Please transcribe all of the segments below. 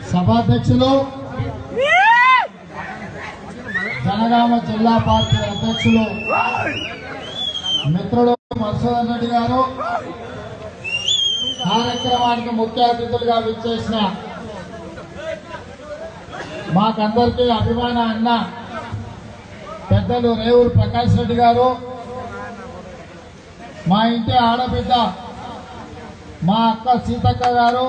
సభాధ్యక్షులు జనగామ జిల్లా పార్టీ అధ్యక్షులు మిత్రుడు మధుసూదన్ రెడ్డి గారు కార్యక్రమానికి ముఖ్య అతిథులుగా విచ్చేసిన మాకందరికీ అభిమాన అన్న పెద్దలు రేవూరు ప్రకాష్ రెడ్డి గారు మా ఇంటి ఆడబిడ్డ మా అక్క సీతక్క గారు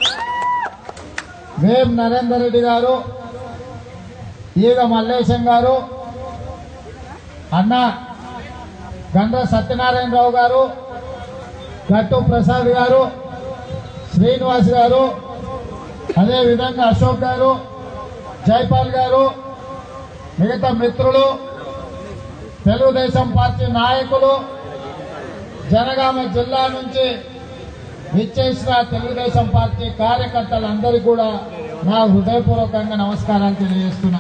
వేం నరేందర్ రెడ్డి గారు ఈగ మల్లేశం గారు అన్న గండ్ర సత్యనారాయణరావు గారు గట్టు ప్రసాద్ గారు శ్రీనివాస్ గారు అదేవిధంగా అశోక్ గారు జైపాల్ గారు మిగతా మిత్రులు తెలుగుదేశం పార్టీ నాయకులు జనగామ జిల్లా నుంచి విచ్చేసిన తెలుగుదేశం పార్టీ కార్యకర్తలందరికీ కూడా నా హృదయపూర్వకంగా నమస్కారాలు తెలియజేస్తున్నా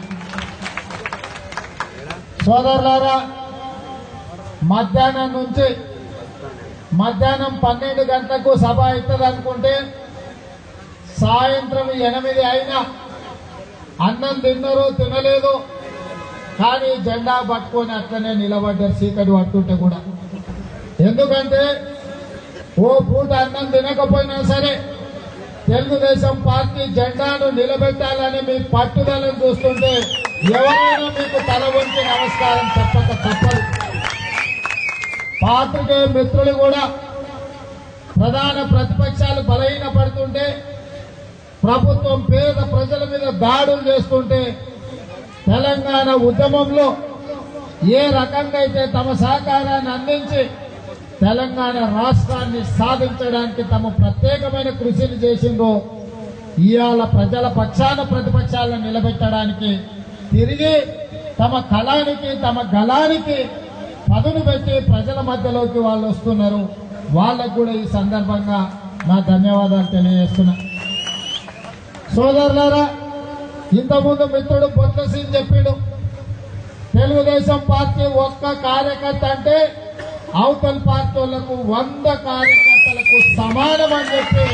సోదరులారా మధ్యాహ్నం నుంచి మధ్యాహ్నం పన్నెండు గంటలకు సభ అవుతుంది అనుకుంటే సాయంత్రం ఎనిమిది అయినా అన్నం తిన్నరో తినలేదు కానీ జెండా పట్టుకొని అట్లనే నిలబడ్డారు చీకటి పట్టుకుంటే కూడా ఎందుకంటే ఓ పూట అన్నం తినకపోయినా సరే తెలుగుదేశం పార్టీ జెండాను నిలబెట్టాలని మీ పట్టుదలను చూస్తుంటే ఎవరైనా మీకు తల వంచి నమస్కారం చెప్పక తప్పదు పాత్రికేయ మిత్రులు కూడా ప్రధాన ప్రతిపక్షాలు బలహీనపడుతుంటే ప్రభుత్వం పేద ప్రజల మీద దాడులు చేస్తుంటే తెలంగాణ ఉద్యమంలో ఏ రకంగా అయితే తమ సహకారాన్ని అందించి తెలంగాణ రాష్ట్రాన్ని సాధించడానికి తమ ప్రత్యేకమైన కృషిని చేసిందో ఇవాళ ప్రజల పక్షాన ప్రతిపక్షాలను నిలబెట్టడానికి తిరిగి తమ కళానికి తమ గళానికి పదును పెట్టి ప్రజల మధ్యలోకి వాళ్ళు వస్తున్నారు వాళ్ళకు కూడా ఈ సందర్భంగా నా ధన్యవాదాలు తెలియజేస్తున్నా సోదరులారా ఇంతకుముందు మిత్రుడు బొత్స చెప్పాడు తెలుగుదేశం పార్టీ ఒక్క కార్యకర్త అంటే అవతల పార్టీలకు వంద కార్యకర్తలకు సమానం అని చెప్పి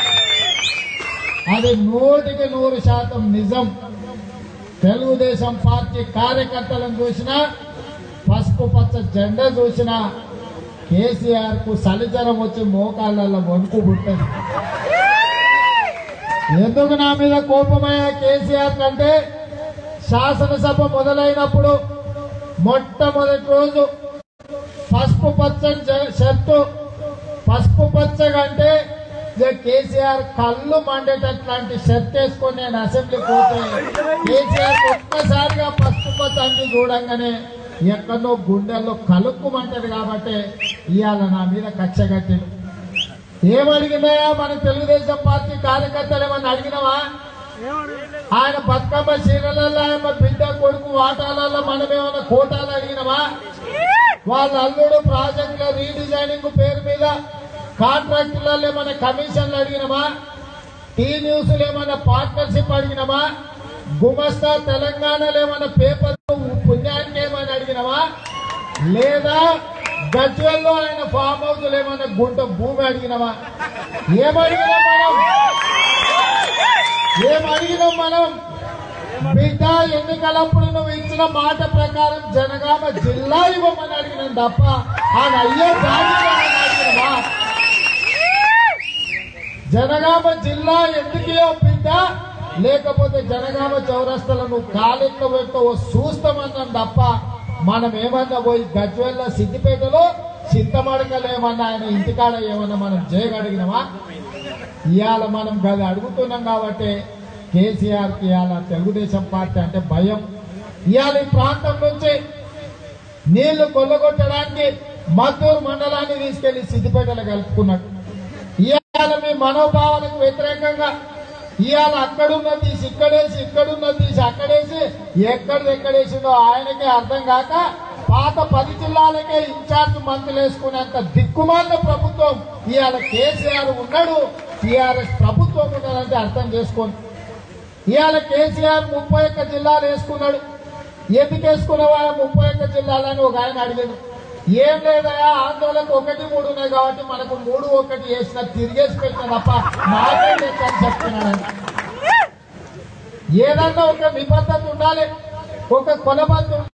అది నూటికి నూరు శాతం నిజం తెలుగుదేశం పార్టీ కార్యకర్తలను చూసినా పసుపు పచ్చ జెండా చూసినా కేసీఆర్ కు సలిజరం వచ్చి మోకాళ్ళలో వణుకు పుట్టదు ఎందుకు నా మీద కోపమయ్యా కేసీఆర్ కంటే శాసనసభ మొదలైనప్పుడు మొట్టమొదటి రోజు పసుపు పచ్చని జ- షర్టు పసుపు పచ్చగా అంటే ఇక కేసీఆర్ కళ్ళు మండేటట్లాంటి షర్ట్ వేసుకొని నేను అసెంబ్లీ పోతే కేసీఆర్ ఒక్కసారిగా పసుపు పచ్చ అన్ని చూడంగానే ఎక్కడో గుండెల్లో కలుక్కుమంటది కాబట్టి ఇవాళ నా మీద కక్ష కట్టిండు ఏమడిగినాయా మన తెలుగుదేశం పార్టీ కార్యకర్తలు ఏమన్నా అడిగినావా ఆయన బతుకమ్మ చీరలలో ఆయన బిడ్డ కొడుకు వాటాలలో మనం ఏమైనా కోటాలు అడిగినావా వాళ్ళ అల్లుడు ప్రాజెక్టుల రీడిజైనింగ్ పేరు మీద కాంట్రాక్టులలో ఏమైనా కమిషన్లు అడిగినామా టీ న్యూస్లు ఏమైనా పార్ట్నర్షిప్ అడిగినామా గుమస్తా తెలంగాణలో ఏమైనా పేపర్ పుణ్యానికి ఏమైనా అడిగినామా లేదా గజ్వల్లో ఆయన ఫామ్ హౌస్ ఏమైనా గుంట భూమి అడిగినామా ఏమడిగినాం మనం ఏమడిగినాం మనం బిడ్డ ఎన్నికలప్పుడు నువ్వు ఇచ్చిన మాట ప్రకారం జనగామ జిల్లా ఇవ్వమని అడిగినాం తప్ప ఆయన అయ్యే జాబితా అడిగినమా జనగామ జిల్లా ఎందుకో బిడ్డ లేకపోతే జనగామ చౌరస్తలో నువ్వు కాలెట్లో పెట్టవో చూస్తామన్నాం తప్ప మనం ఏమన్నా పోయి గజ్వెల్ల సిద్దిపేటలో చింతమడకలు ఏమన్నా ఆయన ఇంటికాడ ఏమన్నా మనం చేయగలిగినామా ఇవాళ మనం గది అడుగుతున్నాం కాబట్టి కేసీఆర్ కి ఇవాళ తెలుగుదేశం పార్టీ అంటే భయం ఇవాళ ఈ ప్రాంతం నుంచి నీళ్లు కొల్లగొట్టడానికి మద్దూరు మండలాన్ని తీసుకెళ్లి సిద్దిపేటలో కలుపుకున్నాడు ఇవాళ మీ మనోభావాలకు వ్యతిరేకంగా ఇవాళ అక్కడున్న తీసి ఇక్కడేసి ఇక్కడున్న తీసి అక్కడేసి ఎక్కడిది ఎక్కడేసిందో ఆయనకే అర్థం కాక పాత పది జిల్లాలకే ఇన్ఛార్జ్ మంత్రులు వేసుకునేంత దిక్కుమాలిన ప్రభుత్వం ఇవాళ కేసీఆర్ ఉన్నాడు టీఆర్ఎస్ ప్రభుత్వం ఉన్నదంటే అర్థం చేసుకోండి ఇవాళ కేసీఆర్ ముప్పై ఒక్క జిల్లాలు వేసుకున్నాడు ఎందుకు వేసుకున్నావా ముప్పై ఒక్క జిల్లాలని ఒక ఆయన అడిగాడు ఏం లేదయా ఆందోళనకు ఒకటి మూడు ఉన్నాయి కాబట్టి మనకు మూడు ఒకటి వేసిన తిరిగేసి పెట్టిన తప్ప నాకే లెక్క అని చెప్తున్నాడు ఏదన్నా ఒక నిబద్ధత ఉండాలి ఒక కొలబద్ద ఉండాలి